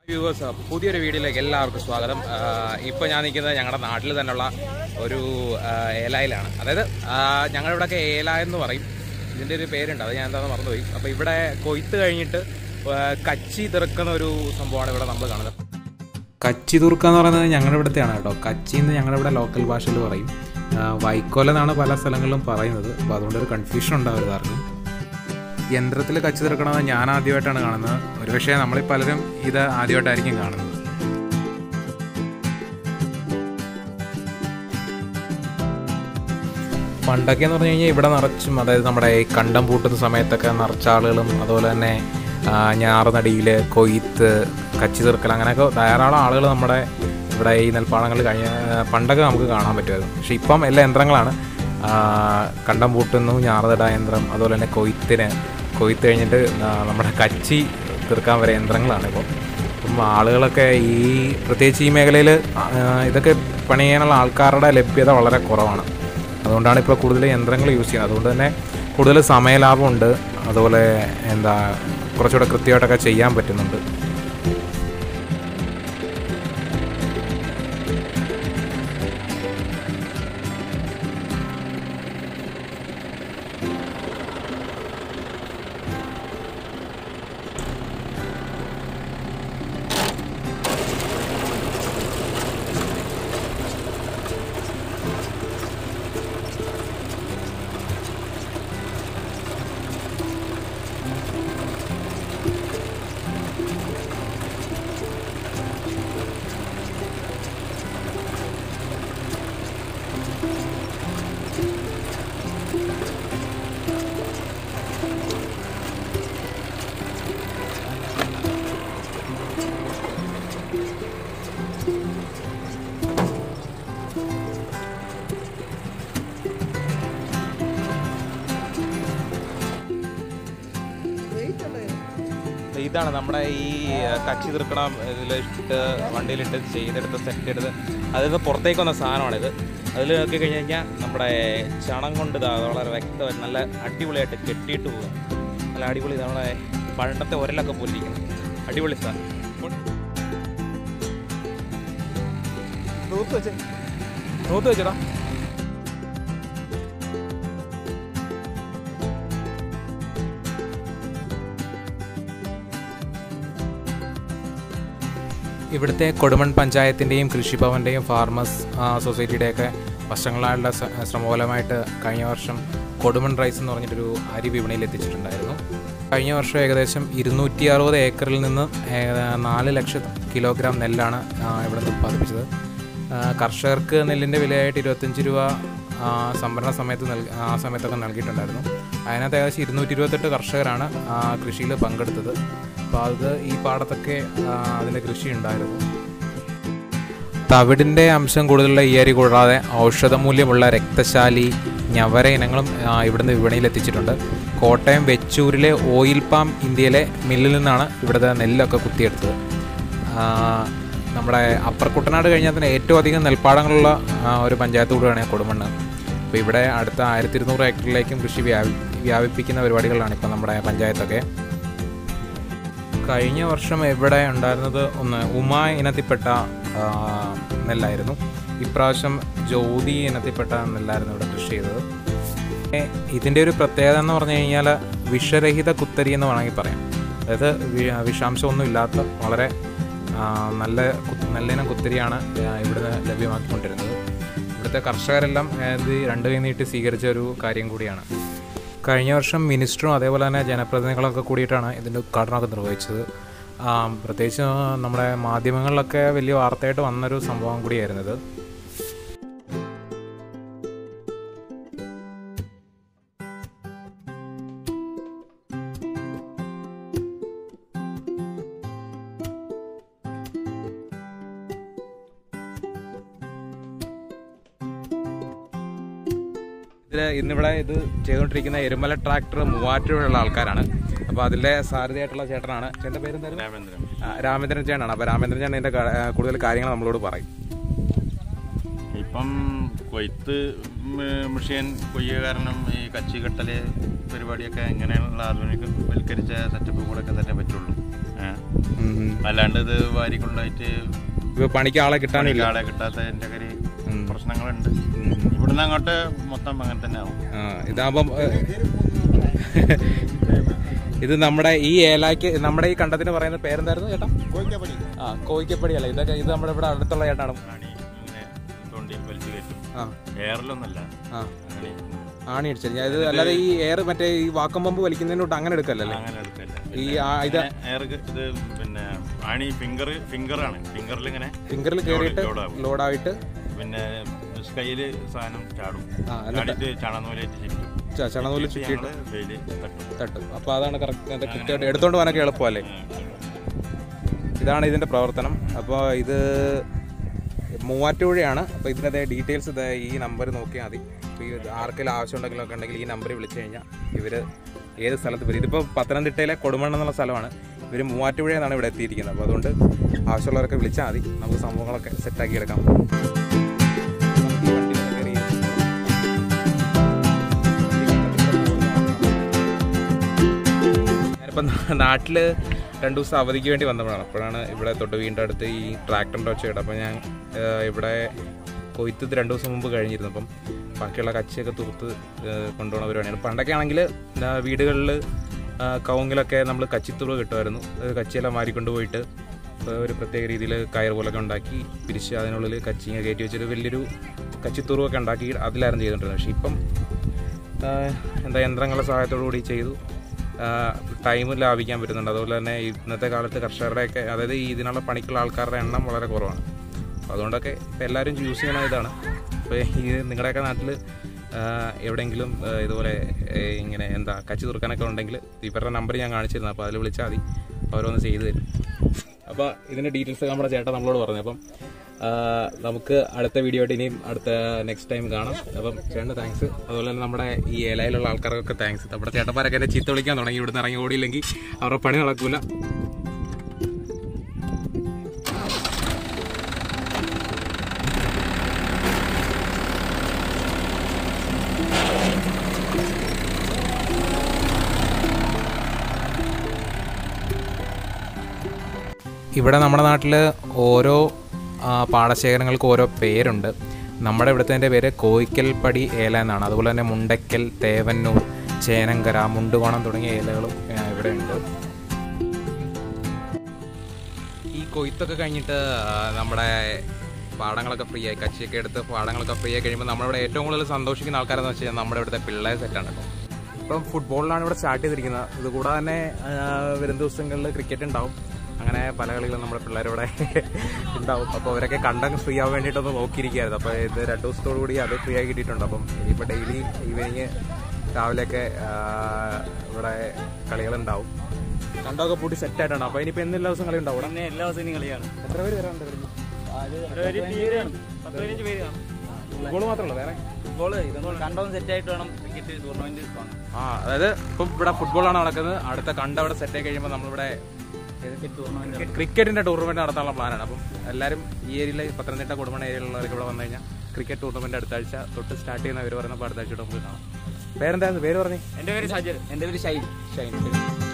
Viewers പുതിയൊരു വീഡിയോയിലേക്ക് എല്ലാവർക്കും സ്വാഗതം ഇപ്പോൾ ഞാൻ നിൽക്കുന്നത് ഞങ്ങളുടെ നാട്ടിൽ തന്നെയുള്ള ഒരു ആ, ഏലായിലാണ് അതായത് ആ, ഞങ്ങളുടെ ഇവിടെയൊക്കെ ഏല എന്ന് പറയും ഇതിൻ്റെ ഒരു പേരുണ്ട് അത് ഞാൻ എന്താണെന്ന് മറന്നുപോയി അപ്പോൾ ഇവിടെ കൊയ്ത്ത് കഴിഞ്ഞിട്ട് ആ, കച്ചി തിറക്കുന്ന ഒരു സംഭവമാണ് ഇവിടെ നമ്മൾ കാണുന്നത് കച്ചി തുർക്ക എന്ന് പറയുന്നത് ഞങ്ങളുടെ ഇവിടുത്തെയാണ് കേട്ടോ കച്ചി എന്ന് ഞങ്ങളുടെ ഇവിടെ ലോക്കൽ ഭാഷയിൽ പറയും ആ, വൈക്കോൽ എന്നാണ് പല സ്ഥലങ്ങളിലും പറയുന്നത് അപ്പോൾ അതുകൊണ്ട് ഒരു കൺഫ്യൂഷൻ ഉണ്ടാവരുത് ആർക്കും യന്ത്രത്തിൽ കച്ചി തുറക്കണമെന്ന് ഞാൻ ആദ്യമായിട്ടാണ് കാണുന്നത് ഒരുപക്ഷെ നമ്മളിൽ പലരും ഇത് ആദ്യമായിട്ടായിരിക്കും കാണുന്നത് പണ്ടൊക്കെ എന്ന് പറഞ്ഞു കഴിഞ്ഞാൽ ഇവിടെ നിറച്ചും അതായത് നമ്മുടെ ഈ കണ്ടം പൂട്ടുന്ന സമയത്തൊക്കെ നിറച്ച ആളുകളും അതുപോലെ തന്നെ ആ, ഞാറുനടിയിൽ കൊയ്ത്ത് കച്ചി തീർക്കൽ അങ്ങനെയൊക്കെ ധാരാളം ആളുകൾ നമ്മുടെ ഇവിടെ ഈ നെൽപ്പാടങ്ങളിൽ കഴിഞ്ഞ പണ്ടൊക്കെ നമുക്ക് കാണാൻ പറ്റുമായിരുന്നു പക്ഷേ ഇപ്പം എല്ലാ യന്ത്രങ്ങളാണ് ആ, കണ്ടം പൂട്ടുന്നു ഞാറുനട യന്ത്രം അതുപോലെ തന്നെ കൊയ്ത്തിന് കൊയ്ത്ത് കഴിഞ്ഞിട്ട് ആ, നമ്മുടെ കച്ചി തീർക്കാൻ വരെ യന്ത്രങ്ങളാണ് ഇപ്പോൾ അപ്പം ആളുകളൊക്കെ ഈ പ്രത്യേകിച്ച് ഈ മേഖലയിൽ ഇതൊക്കെ പണി ചെയ്യാനുള്ള ആൾക്കാരുടെ ലഭ്യത വളരെ കുറവാണ് അതുകൊണ്ടാണ് ഇപ്പോൾ കൂടുതൽ യന്ത്രങ്ങൾ യൂസ് ചെയ്യുന്നത് അതുകൊണ്ട് തന്നെ കൂടുതൽ സമയലാഭമുണ്ട് അതുപോലെ എന്താ കുറച്ചുകൂടെ കൃത്യമായിട്ടൊക്കെ ചെയ്യാൻ പറ്റുന്നുണ്ട് ഇതാണ് നമ്മുടെ ഈ ആ, കച്ചി തീർക്കണം ഇതിലിട്ട് വണ്ടിയിലിട്ട് ചെയ്തെടുത്ത് സെറ്റ് എടുത്ത് അതിൽ നിന്ന് പുറത്തേക്ക് വന്ന സാധനമാണിത് അതിൽ നോക്കി കഴിഞ്ഞ് കഴിഞ്ഞാൽ നമ്മുടെ ചണം കൊണ്ട് ഇതാ വളരെ വ്യക്തമായി നല്ല അടിപൊളിയായിട്ട് കെട്ടിയിട്ട് പോകും നല്ല അടിപൊളി നമ്മുടെ പണ്ടത്തെ ഉരലൊക്കെ പോലിരിക്കണം അടിപൊളി സാധനം നൂത്ത് വെച്ചേ നൂത്ത് വെച്ചടാ ഇവിടുത്തെ കൊടുമൺ പഞ്ചായത്തിൻ്റെയും കൃഷിഭവൻ്റെയും ഫാർമേഴ്സ് ആ, സൊസൈറ്റിയുടെയൊക്കെ വർഷങ്ങളായുള്ള സ- ശ്രമഫലമായിട്ട് കഴിഞ്ഞ വർഷം കൊടുമൺ റൈസ് എന്ന് പറഞ്ഞിട്ടൊരു അരി വിപണിയിൽ എത്തിച്ചിട്ടുണ്ടായിരുന്നു കഴിഞ്ഞ വർഷം ഏകദേശം ഇരുന്നൂറ്റി അറുപത് ഏക്കറിൽ നിന്ന് ഏ- നാല് ലക്ഷം കിലോഗ്രാം നെല്ലാണ് ആ, ഇവിടെ നിന്ന് ഉത്പാദിപ്പിച്ചത് ആ, കർഷകർക്ക് നെല്ലിൻ്റെ വിലയായിട്ട് ഇരുപത്തഞ്ച് രൂപ ആ, സംഭരണ സമയത്ത് നൽകി ആ സമയത്തൊക്കെ നൽകിയിട്ടുണ്ടായിരുന്നു അതിനകത്ത് ഏകദേശം ഇരുന്നൂറ്റി ഇരുപത്തെട്ട് കർഷകരാണ് ആ, കൃഷിയിൽ പങ്കെടുത്തത് അപ്പോൾ അത് ഈ പാടത്തൊക്കെ ആ, അതിൻ്റെ കൃഷി ഉണ്ടായിരുന്നു തവിടിൻ്റെ അംശം കൂടുതലുള്ള ഈ അരി കൂടാതെ ഔഷധമൂല്യമുള്ള രക്തശാലി ഞവര ഇനങ്ങളും ആ, ഇവിടുന്ന് വിപണിയിൽ എത്തിച്ചിട്ടുണ്ട് കോട്ടയം വെച്ചൂരിലെ ഓയിൽ പാം ഇന്ത്യയിലെ മില്ലിൽ നിന്നാണ് ഇവിടുത്തെ നെല്ലൊക്കെ കുത്തിയെടുത്തത് ആ, നമ്മുടെ അപ്പർ കുട്ടനാട് കഴിഞ്ഞാൽ തന്നെ ഏറ്റവും അധികം നെൽപ്പാടങ്ങളുള്ള ആ, ഒരു പഞ്ചായത്ത് കൂടിയാണ് കൊടുമണ്ണ് അപ്പോൾ ഇവിടെ അടുത്ത ആയിരത്തി ഇരുന്നൂറ് ഏക്കറിലേക്കും കൃഷി വ്യാപി വ്യാപിപ്പിക്കുന്ന പരിപാടികളാണ് ഇപ്പോൾ നമ്മുടെ പഞ്ചായത്തൊക്കെ കഴിഞ്ഞ വർഷം ഇവിടെ ഉണ്ടായിരുന്നത് ഒന്ന് ഉമ ഇനത്തിൽപ്പെട്ട ആ, നെല്ലായിരുന്നു ഇപ്രാവശ്യം ജ്യോതി ഇനത്തിൽപ്പെട്ട നെല്ലായിരുന്നു ഇവിടെ കൃഷി ചെയ്തത് ഏ, ഇതിൻ്റെ ഒരു പ്രത്യേകത എന്ന് പറഞ്ഞു കഴിഞ്ഞാൽ വിഷരഹിത കുത്തരി എന്ന് വേണമെങ്കിൽ പറയാം അതായത് വി- വിഷാംശമൊന്നും ഇല്ലാത്ത വളരെ ആ, നല്ല കു- നല്ലിനം കുത്തരിയാണ് ആ, ഇവിടുന്ന് ലഭ്യമാക്കിക്കൊണ്ടിരുന്നത് ഇവിടുത്തെ കർഷകരെല്ലാം ആ, ഇത് രണ്ട് കൈ നീട്ടി സ്വീകരിച്ച ഒരു കാര്യം കൂടിയാണ് കഴിഞ്ഞ വർഷം മിനിസ്റ്ററും അതേപോലെ തന്നെ ജനപ്രതിനിധികളൊക്കെ കൂടിയിട്ടാണ് ഇതിൻ്റെ ഉദ്ഘാടനമൊക്കെ നിർവഹിച്ചത് ആ, പ്രത്യേകിച്ച് നമ്മുടെ മാധ്യമങ്ങളിലൊക്കെ വലിയ വാർത്തയായിട്ട് വന്നൊരു സംഭവം കൂടിയായിരുന്നു ഇത് ഇതിൽ ഇന്നിവിടെ ഇത് ചെയ്തുകൊണ്ടിരിക്കുന്ന എരുമല ട്രാക്ടർ മൂവാറ്റുപുഴയുള്ള ആൾക്കാരാണ് അപ്പോൾ അതിലെ സാരഥിയായിട്ടുള്ള ചേട്ടനാണ് ചേട്ടൻ്റെ പേരെന്തായിരുന്നു രാമേന്ദ്രൻ രാമേന്ദ്രൻ ചേട്ടനാണ് അപ്പോൾ രാമേന്ദ്രൻ ചേട്ടൻ ഇതിൻ്റെ ക- ആ, കൂടുതൽ കാര്യങ്ങൾ നമ്മളോട് പറയും ഇപ്പം കൊയ്ത്ത് മ- മെഷീൻ കൊയ്യ കാരണം ഈ കച്ചി കെട്ടല് പരിപാടിയൊക്കെ ഇങ്ങനെയുള്ള ആധുനികവൽക്കരിച്ച സെറ്റപ്പ് കൂടെ ഒക്കെ തന്നെ പറ്റുള്ളൂ ഏ? ഉം, ഉം. അല്ലാണ്ട് ഇത് വാരി കൊണ്ടുപോയിട്ട് ഇപ്പൊ പണിക്ക് ആളെ കിട്ടാനില്ല ആളെ കിട്ടാത്തതിന്റെ കാര്യം ഉം. പ്രശ്നങ്ങളുണ്ട് ഉം. ഇവിടുന്ന് അങ്ങോട്ട് മൊത്തം അങ്ങനെ തന്നെ ആവും ആ, ഇതാകുമ്പം ഏ, ഇത് നമ്മുടെ ഈ ഏലാക്ക് നമ്മുടെ ഈ കണ്ടത്തിന് പറയുന്ന പേരെന്തായിരുന്നു ചേട്ടാ ആ കോയിക്കപ്പടി അല്ല ഇതൊക്കെ ഇത് നമ്മുടെ ഇവിടെ അടുത്തുള്ള ചേട്ടാണ് ആണി ഇങ്ങനെ തോണ്ടി വലിച്ചു കയറ്റും ആ എയറിലൊന്നല്ല ആ അങ്ങനെ ആണി അടിച്ചത് ഞാൻ ഇത് അല്ലാതെ ഈ എയർ മറ്റേ ഈ വാക്കം പമ്പ് വലിക്കുന്നതിനോട്ട് അങ്ങനെ എടുക്കല്ലേ അങ്ങനെ എടുക്കല്ല ഈ ആ- ഇത് എയർ ഇത് പിന്നെ ആണി ഫിംഗർ ഫിംഗറാണ് ഫിംഗറിൽ ഇങ്ങനെ ഫിംഗറിൽ കയറിയിട്ട് ലോഡാവും. ലോഡായിട്ട് പിന്നെ കയ്യിൽ സാധനം ചാടും ആ എന്നിട്ട് ചാടിയിട്ട് ചണനൂലായിട്ട് ചുറ്റും ച- ചണനൂല് ചുറ്റിയിട്ട് ഞങ്ങള് വെയില് തട്ടും തട്ടും അപ്പോൾ അതാണ് കറക്റ്റ് കൃത്യമായിട്ട് എടുത്തോണ്ട് പോകാനൊക്കെ എളുപ്പമല്ലേ ഇതാണ് ഇതിൻ്റെ പ്രവർത്തനം അപ്പോൾ ഇത് മൂവാറ്റുപുഴയാണ് അപ്പോൾ ഇതിൻ്റെ ഡീറ്റെയിൽസ് ഇത് ഈ നമ്പർ നോക്കിയാൽ മതി അപ്പോൾ ഈ ആർക്കെങ്കിലും ആവശ്യമുണ്ടെങ്കിലൊക്കെ ഉണ്ടെങ്കിൽ ഈ നമ്പറിൽ വിളിച്ചു കഴിഞ്ഞാൽ ഇവർ ഏത് സ്ഥലത്ത് വരും ഇതിപ്പോൾ പത്തനംതിട്ടയിലെ കൊടുമണ്ണ് എന്നുള്ള സ്ഥലമാണ് ഇവർ മൂവാറ്റുപുഴ എന്നാണ് ഇവിടെ എത്തിയിരിക്കുന്നത് അപ്പോൾ അതുകൊണ്ട് ആവശ്യമുള്ളവരൊക്കെ വിളിച്ചാൽ മതി നമുക്ക് സംഭവങ്ങളൊക്കെ സെറ്റാക്കി എടുക്കാം നമുക്ക് ഈ വണ്ടിയിൽ ഒന്ന് കയറി ഞാനിപ്പം നാട്ടിൽ രണ്ട് ദിവസം അവധിക്ക് വേണ്ടി വന്നപ്പോഴാണ് അപ്പോഴാണ് ഇവിടെ തൊട്ട് വീണ്ടും അടുത്ത് ഈ ട്രാക്ടറിൻ്റെ ഒച്ച കേട്ടത് അപ്പോൾ ഞാൻ ആ, ഇവിടെ കൊയ്ത്ത് ഇത് രണ്ട് ദിവസം മുമ്പ് കഴിഞ്ഞിരുന്നു അപ്പം ബാക്കിയുള്ള കച്ചിയൊക്കെ തുറുത്ത് ആ, കൊണ്ടുപോകുന്ന പരിപാടിയാണ് പണ്ടൊക്കെ ആണെങ്കിൽ വീടുകളിൽ കവുങ്ങിലൊക്കെ നമ്മൾ കച്ചിത്തുറ കിട്ടുമായിരുന്നു അത് കച്ചിയെല്ലാം മാറിക്കൊണ്ട് പോയിട്ട് ആ, ഒരു പ്രത്യേക രീതിയിൽ കയർ പോലൊക്കെ ഉണ്ടാക്കി പിരിച്ച് അതിനുള്ളിൽ കച്ചിങ്ങ കയറ്റി വെച്ചിട്ട് വലിയൊരു കച്ചിത്തുറുവൊക്കെ ഉണ്ടാക്കി അതിലായിരുന്നു ചെയ്തുകൊണ്ടിരുന്നത് പക്ഷേ ഇപ്പം ആഹ് എന്താ യന്ത്രങ്ങളുടെ സഹായത്തോടു കൂടി ചെയ്തു ടൈം ലാഭിക്കാൻ പറ്റുന്നുണ്ട് അതുപോലെ തന്നെ ഇന്നത്തെ കാലത്ത് കർഷകരുടെയൊക്കെ അതായത് ഈ ഇതിനുള്ള പണിക്കുള്ള ആൾക്കാരുടെ എണ്ണം വളരെ കുറവാണ് അപ്പോൾ അതുകൊണ്ടൊക്കെ ഇപ്പോൾ എല്ലാവരും യൂസ് ചെയ്യുന്ന ഇതാണ് അപ്പോൾ ഈ നിങ്ങളുടെയൊക്കെ നാട്ടിൽ എവിടെയെങ്കിലും ആഹ് ഇതുപോലെ ഏഹ് ഇങ്ങനെ എന്താ കച്ചി തുറക്കാനൊക്കെ ഉണ്ടെങ്കിൽ ഇവരുടെ നമ്പർ ഞാൻ കാണിച്ചിരുന്നു അപ്പോൾ അതിൽ വിളിച്ചാൽ മതി അവരൊന്ന് ചെയ്തു തരും അപ്പോൾ ഇതിൻ്റെ ഡീറ്റെയിൽസ് നമ്മുടെ ചേട്ടൻ നമ്മളോട് പറഞ്ഞു അപ്പം ആ, നമുക്ക് അടുത്ത വീഡിയോ ആയിട്ട് ഇനിയും അടുത്ത നെക്സ്റ്റ് ടൈം കാണാം അപ്പം ചേട്ടന് താങ്ക്സ് അതുപോലെ തന്നെ നമ്മുടെ ഈ ഏലയിലുള്ള ആൾക്കാർക്കൊക്കെ താങ്ക്സ് നമ്മുടെ ചേട്ടന്മാരൊക്കെ എന്നെ ചീത്ത വിളിക്കാൻ തുടങ്ങി ഇവിടുന്ന് ഇറങ്ങി ഓടിയില്ലെങ്കിൽ അവരുടെ പണി നടക്കൂല ഇവിടെ നമ്മുടെ നാട്ടിൽ ഓരോ ആ, പാടശേഖരങ്ങൾക്ക് ഓരോ പേരുണ്ട് നമ്മുടെ ഇവിടുത്തെ പേര് കോയിക്കൽപ്പടി ഏല എന്നാണ് അതുപോലെ തന്നെ മുണ്ടയ്ക്കൽ തേവന്നൂർ ചേനങ്കര മുണ്ടുകോണം തുടങ്ങിയ ഏലകളും ആ, ഇവിടെ ഉണ്ട് ഈ കൊയ്ത്തൊക്കെ കഴിഞ്ഞിട്ട് ആ, നമ്മുടെ പാടങ്ങളൊക്കെ ഫ്രീ ആയി കച്ചിയൊക്കെ എടുത്ത് പാടങ്ങളൊക്കെ ഫ്രീ ആയി കഴിയുമ്പോൾ നമ്മളിവിടെ ഏറ്റവും കൂടുതൽ സന്തോഷിക്കുന്ന ആൾക്കാരെന്ന് വെച്ച് കഴിഞ്ഞാൽ നമ്മുടെ ഇവിടുത്തെ പിള്ളേർ സെറ്റാണ് കേട്ടോ ഇപ്പം ഫുട്ബോളിലാണ് ഇവിടെ സ്റ്റാർട്ട് ചെയ്തിരിക്കുന്നത് ഇത് കൂടാതെ തന്നെ ആ, വരും ദിവസങ്ങളിൽ ക്രിക്കറ്റ് ഉണ്ടാവും അങ്ങനെ പല കളികളും നമ്മുടെ പിള്ളേരിവിടെ ഉണ്ടാവും അപ്പോൾ അവരൊക്കെ കണ്ടങ്ങ് ഫ്രീ ആവാൻ വേണ്ടിയിട്ടൊന്ന് നോക്കിയിരിക്കുകയായിരുന്നു അപ്പോൾ ഇത് രണ്ട് ദിവസത്തോടു കൂടി അത് ഫ്രീ ആയി കിട്ടിയിട്ടുണ്ട് അപ്പം ഇനിയിപ്പോൾ ഡെയിലി ഈവനിങ് രാവിലെയൊക്കെ ആ, ഇവിടെ കളികളുണ്ടാവും കണ്ടൊക്കെ പൂട്ടി സെറ്റ് ആയിട്ടാണ് അപ്പോൾ ഇനിയിപ്പോൾ എല്ലാ ദിവസം കളി ഉണ്ടാവും ഇവിടെ? എല്ലാ ദിവസവും ഇനി കളിയാണ് എത്ര പേര് വരാറുണ്ട് വരുന്നത് പത്ത് പതിനഞ്ച് പേര് കാണും ഫുട്ബോൾ മാത്രമല്ല വേറെ ഫുട്ബോൾ ഇതൊന്നും കണ്ടൊന്നും സെറ്റ് ആയിട്ട് വേണം ക്രിക്കറ്റ് ടൂർണമെന്റ് കാണാൻ ആ അതായത് ഇപ്പം ഇവിടെ ഫുട്ബോളാണ് നടക്കുന്നത് അടുത്ത കണ്ട അവിടെ സെറ്റ് ആയി കഴിയുമ്പോൾ നമ്മളിവിടെ ക്രിക്കറ്റ് ടൂർണമെന്റ് ക്രിക്കറ്റിന്റെ ടൂർണമെന്റ് നടത്താനുള്ള പ്ലാനാണ് അപ്പം എല്ലാവരും ഈ ഏരിയയിലെ പത്തനംതിട്ട കുടുംബ ഏരിയയിലുള്ളവർക്ക് ഇവിടെ വന്നു കഴിഞ്ഞാൽ ക്രിക്കറ്റ് ടൂർണമെന്റ് അടുത്ത ആഴ്ച തൊട്ട് സ്റ്റാർട്ട് ചെയ്യുന്ന പേര് പറയുമ്പോൾ അടുത്ത ആഴ്ച നമുക്ക് കാണാം പേരെന്തായിരുന്നു പേര് പറഞ്ഞേ എന്റെ പേര് ഷാജർ എന്റെ പേര് ഷൈൻ ഷൈൻ